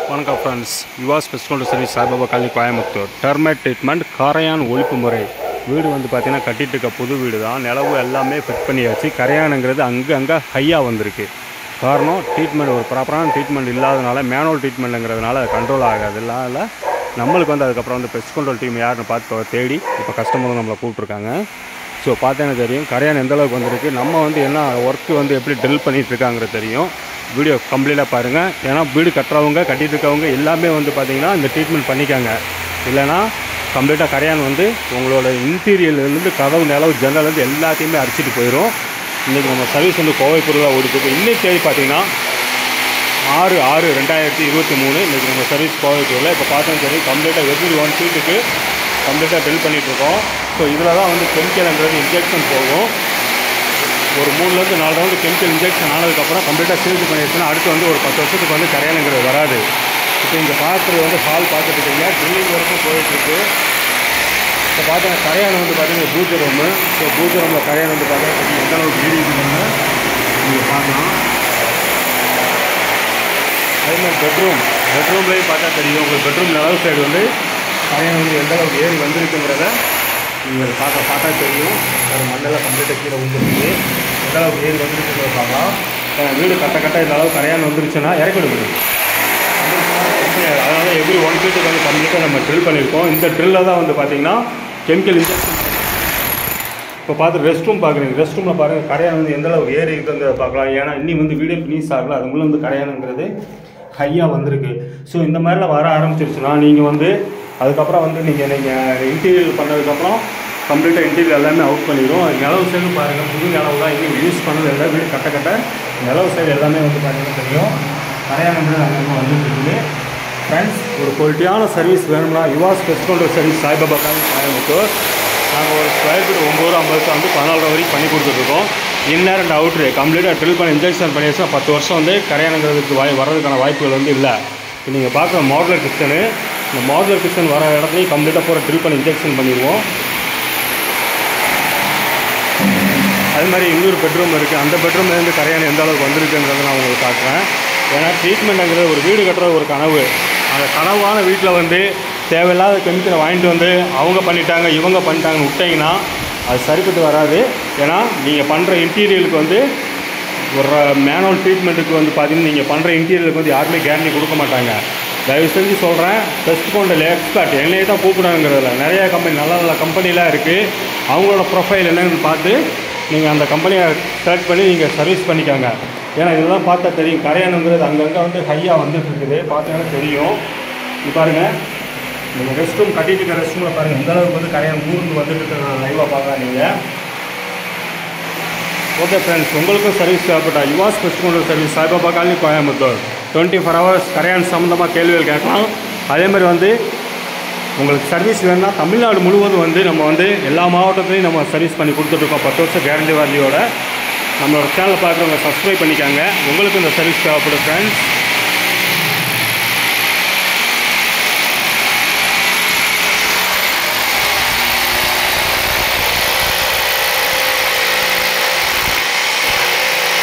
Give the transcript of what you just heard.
வணக்கம் friends Yuvas pest counter service Saibaba colony Coimbatore termite treatment கரையான் ஒழிப்பு முறை வீடு வந்து பார்த்தீங்கன்னா கட்டிட்டு இருக்க புது வீடு தான் நிலவு எல்லாமே ஃபிட் பண்ணியாச்சு கரையானுங்கிறது அங்கே அங்கே ஹையாக வந்திருக்கு காரணம் ட்ரீட்மெண்ட் ஒரு ப்ராப்பரான ட்ரீட்மெண்ட் இல்லாதனால மேனுவல் ட்ரீட்மெண்ட்டுங்கிறதுனால அது கண்ட்ரோல் ஆகாது இல்லாத நம்மளுக்கு வந்து அதுக்கப்புறம் வந்து பெஸ்ட் கண்ட்ரோல் டீம் யாருன்னு பார்த்து தேடி இப்போ கஸ்டமர் நம்மளை கூப்பிட்ருக்காங்க ஸோ பார்த்தேன்னு தெரியும் கரையான் எந்த அளவுக்கு வந்திருக்கு நம்ம வந்து என்ன ஒர்க்கு வந்து எப்படி ட்ரில் பண்ணிட்டு இருக்காங்கிறது தெரியும் வீடியோ கம்ப்ளீட்டாக பாருங்கள் ஏன்னா வீடு கட்டுறவங்க கட்டிட்டு இருக்கவங்க எல்லாமே வந்து பார்த்தீங்கன்னா இந்த ட்ரீட்மெண்ட் பண்ணிக்காங்க இல்லைன்னா கம்ப்ளீட்டாக கரையான் வந்து உங்களோட இன்டீரியர்லேருந்து கதவு நிலவு ஜன்னலேருந்து எல்லாத்தையுமே அடிச்சிட்டு போயிடும் இன்றைக்கி நம்ம சர்வீஸ் வந்து கோவை பொருளாக ஓடிட்டு இன்னைக்கு தேதி பார்த்தீங்கன்னா ஆறு ஆறு ரெண்டாயிரத்தி இருபத்தி மூணு இன்றைக்கி நம்ம சர்வீஸ் கோவைக்குள்ள இப்போ பார்த்தோம் சரி கம்ப்ளீட்டாக எவ்ரி ஒன் ஃபீட்டுக்கு கம்ப்ளீட்டாக பில் பண்ணிகிட்ருக்கோம் ஸோ இதில் தான் வந்து கெமிக்கல்ன்றது இன்ஜெக்ஷன் போகும் ஒரு மூணுலேருந்து நாலு ரவுண்டு கெமிக்கல் இன்ஜெக்ஷன் ஆனதுக்கப்புறம் கம்ப்ளீட்டாக சேல்ஸ் பண்ணிடுச்சுன்னா அடுத்து வந்து ஒரு பத்து வருஷத்துக்கு வந்து கரையானுங்கிறது வராது இப்போ இங்கே பார்க்குறது வந்து ஹால் பார்த்துட்டு இருக்கீங்க ட்ரில்லிங் வரைக்கும் போயிட்டுருக்கு இப்போ பார்த்தீங்கன்னா கரையான் வந்து பார்த்தீங்கன்னா பூஜை ரூமு ஸோ பூஜை ரூமில் கரையான் வந்து பார்த்தீங்கன்னா எந்த அளவுக்கு வீடியோன்னு நீங்கள் பார்க்கலாம் அதே மாதிரி பெட்ரூம் பெட்ரூம்லேயும் பார்த்தா தெரியும் உங்களுக்கு பெட்ரூம் நிலவு சைடு வந்து கரையான் வந்து எந்த அளவுக்கு ஏறி வந்திருக்குங்கிறத நீங்கள் பார்க்க பார்த்தா தெரியும் ஒரு மண்ணெல்லாம் கம்ப்ளீட்டாக கீழே விழுந்துருக்கு எந்த அளவுக்கு ஏறி வந்துருக்குங்கிறத பார்க்கலாம் ஏன்னா வீடு கட்ட கட்ட இந்த அளவுக்கு கரையான் வந்துருச்சுன்னா இறக்கி விடுது அதனால எவ்ரி ஒன் ஃபீட்டுக்கு வந்து கம்ப்ளீட்டாக நம்ம ட்ரில் பண்ணியிருக்கோம் இந்த ட்ரில்லில் தான் வந்து பார்த்தீங்கன்னா கெமிக்கல் இன்ஜெக்ஷன் இப்போ பார்த்து ரெஸ்ட் ரூம் பார்க்குறீங்க ரெஸ்ட் ரூமில் பாருங்கள் கரையான் வந்து எந்த அளவுக்கு ஏறி இருக்குங்கிறத பார்க்கலாம் ஏன்னா இன்னி வந்து வீடியோ ஃபினிஷ் ஆகல அது உள்ள வந்து கரையானுங்கிறது ஹையாக வந்திருக்கு ஸோ இந்த மாதிரிலாம் வர ஆரம்பிச்சிருச்சுன்னா நீங்கள் வந்து அதுக்கப்புறம் வந்து நீங்கள் நீங்கள் இன்டீரியர் பண்ணதுக்கப்புறம் கம்ப்ளீட்டாக இன்டீரியர் எல்லாமே அவுட் பண்ணிடும் நிலவு சைடு பாருங்கள் புது நிலவு தான் இன்னும் யூஸ் பண்ணது எல்லாம் வீடு கட்ட கட்ட நிலவு சைடு எல்லாமே வந்து பார்த்தீங்கன்னா தெரியும் கரையானுங்கிறது அங்கே வந்துட்டு இருக்குது ஃப்ரெண்ட்ஸ் ஒரு குவாலிட்டியான சர்வீஸ் வேணும்னா Yuvas pest counter service Saibaba colony Coimbatore நாங்கள் ஒரு ஸ்கொயர் ஃபீட் ஒம்பது ஐம்பது வந்து பதினாலு வரைக்கும் பண்ணி கொடுத்துட்ருக்கோம் இன்னர் அண்ட் அவுட்ரு கம்ப்ளீட்டாக ட்ரில் பண்ணி இன்ஜெக்ஷன் பண்ணியாச்சுன்னா பத்து வருஷம் வந்து கரையானுங்கிறதுக்கு வாய் வர்றதுக்கான வாய்ப்புகள் வந்து இல்லை இப்போ நீங்கள் பார்க்குற மாடலர் கிச்சனு இந்த மாடலர் கிச்சன் வர இடத்துலையும் கம்ப்ளீட்டாக பூரா ட்ரில் பண்ணி இன்ஜெக்ஷன் பண்ணிடுவோம் அது மாதிரி இன்னொரு பெட்ரூம் இருக்குது அந்த பெட்ரூம்லேருந்து கரையான் எந்த அளவுக்கு வந்திருக்குன்றதை நான் உங்களுக்கு காட்டுறேன் ஏன்னா ட்ரீட்மெண்ட்டுங்கிறது ஒரு வீடு கட்டுறது ஒரு கனவு அந்த கனவான வீட்டில் வந்து தேவையில்லாத கெமிக்கலை வாங்கிட்டு வந்து அவங்க பண்ணிட்டாங்க இவங்க பண்ணிட்டாங்கன்னு விட்டிங்கன்னா அது சரிப்பட்டு வராது ஏன்னா நீங்கள் பண்ணுற இன்டீரியருக்கு வந்து ஒரு மேனுவல் ட்ரீட்மெண்ட்டுக்கு வந்து பார்த்தீங்கன்னா நீங்கள் பண்ணுற இன்டீரியருக்கு வந்து யாருமே கேரண்டி கொடுக்க மாட்டாங்க தயவு செஞ்சு சொல்கிறேன் பெஸ்ட் கொண்ட எக்ஸ்பர்ட் என்னையே தான் கூப்பிடுங்கிறதுல நிறைய கம்பெனி நல்ல நல்ல கம்பெனிலாம் இருக்குது அவங்களோட ப்ரொஃபைல் என்னன்னு பார்த்து நீங்கள் அந்த கம்பெனியை செலக்ட் பண்ணி நீங்கள் சர்வீஸ் பண்ணிக்கோங்க ஏன்னா இதெல்லாம் பார்த்தா தெரியும் கரையானுங்கிறது அங்கங்கே வந்து ஹையாக வந்துட்டு இருக்குது பார்த்தீங்கன்னா தெரியும் இது பாருங்கள் நீங்கள் ரெஸ்ட் ரூம் கட்டிட்டு இருக்க ரெஸ்ட் ரூமில் பாருங்கள் எந்த அளவுக்கு வந்து கரையான் ஊர்ந்து வந்துட்டு இருக்கிற லைவாக பார்க்கலாம் நீங்கள் ஓகே ஃப்ரெண்ட்ஸ் உங்களுக்கும் சர்வீஸ் தேவைப்பட்டா Yuvas pest counter service Saibaba colony Coimbatore twenty four hours கரையான் சம்மந்தமாக கேள்விகள் கேட்கலாம் அதே மாதிரி வந்து உங்களுக்கு சர்வீஸ் வேணும்னா தமிழ்நாடு முழுவதும் வந்து நம்ம வந்து எல்லா மாவட்டத்துலையும் நம்ம சர்வீஸ் பண்ணி கொடுத்துட்ருக்கோம் பத்து வருஷம் கேரண்டி வாரண்டியோட நம்மளோட சேனலை பார்க்குறவங்க சப்ஸ்கிரைப் பண்ணிக்காங்க உங்களுக்கு இந்த சர்வீஸ் தேவைப்படும் ஃப்ரெண்ட்ஸ்